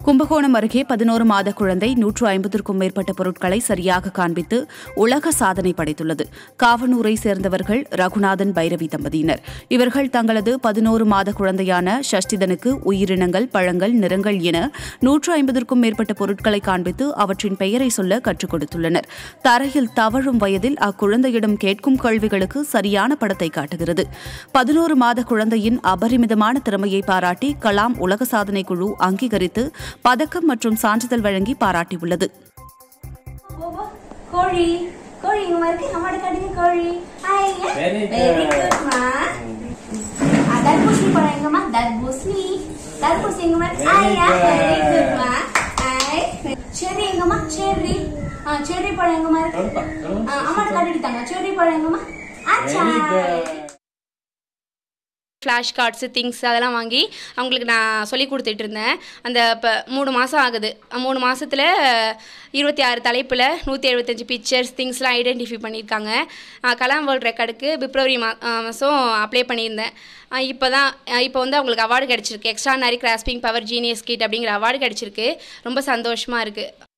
கும்பகோணம் அருகே பதினோரு மாத குழந்தை நூற்று ஐம்பதற்கும் மேற்பட்ட பொருட்களை சரியாக காண்பித்து உலக சாதனை படைத்துள்ளது காவனூரை சேர்ந்தவர்கள் ரகுநாதன் பைரவி தம்பதியினர் இவர்கள் தங்களது பதினோரு மாத குழந்தையான ஷஷ்டிதனுக்கு உயிரினங்கள் பழங்கள் நிறங்கள் என நூற்று ஐம்பதற்கும் மேற்பட்ட பொருட்களை காண்பித்து அவற்றின் பெயரை சொல்ல கற்றுக் கொடுத்துள்ளனர் தரையில் தவழும் வயதில் அக்குழந்தையிடம் கேட்கும் கேள்விகளுக்கு சரியான படத்தை காட்டுகிறது பதினோரு மாத குழந்தையின் அபரிமிதமான திறமையை பாராட்டி கலாம் உலக சாதனை குழு அங்கீகரித்து பதக்கம் மற்றும் சான்றிதழ் வழங்கி பாராட்டியுள்ளது போபோ, கோழி கோழி இங்க இருக்கு அம்மாட்ட காட்டுங்க கோழி ஐயா Very good. வெரி குட்மா தர்பூசணி பழம் எங்கம்மா தர்பூசணி தர்பூசணி எங்கம்மா Very ஐயா good. வெரி குட்மா ஐ செர்ரி எங்கம்மா செர்ரி ஆ செர்ரி பழம் எங்கம்மா இருக்கு சொல்லுப்பா, சொல்லு. ஆ, அம்மாட்ட காட்டிட்டாங்க செர்ரி பழம் எங்கம்மா ஆச்சா Very good. Flash cards things அதெல்லாம் வாங்கி அவங்களுக்கு நான் சொல்லி கொடுத்துட்டு இருந்தேன் அந்த இப்போ மூணு மாதம் ஆகுது மூணு மாதத்தில் இருபத்தி ஆறு தலைப்பில் நூற்றி எழுபத்தஞ்சு பிக்சர்ஸ் திங்ஸ்லாம் ஐடென்டிஃபை பண்ணியிருக்காங்க அஹ் கலாம் வேர்ல்ட் ரெக்கார்டுக்கு பிப்ரவரி மா மாதம் அப்ளை பண்ணியிருந்தேன் இப்போ தான் இப்போ வந்து அவங்களுக்கு அவார்டு கிடச்சிருக்கு extraordinary grasping power genius kid அப்படிங்கிற அவார்டு கிடச்சிருக்கு ரொம்ப சந்தோஷமாக இருக்குது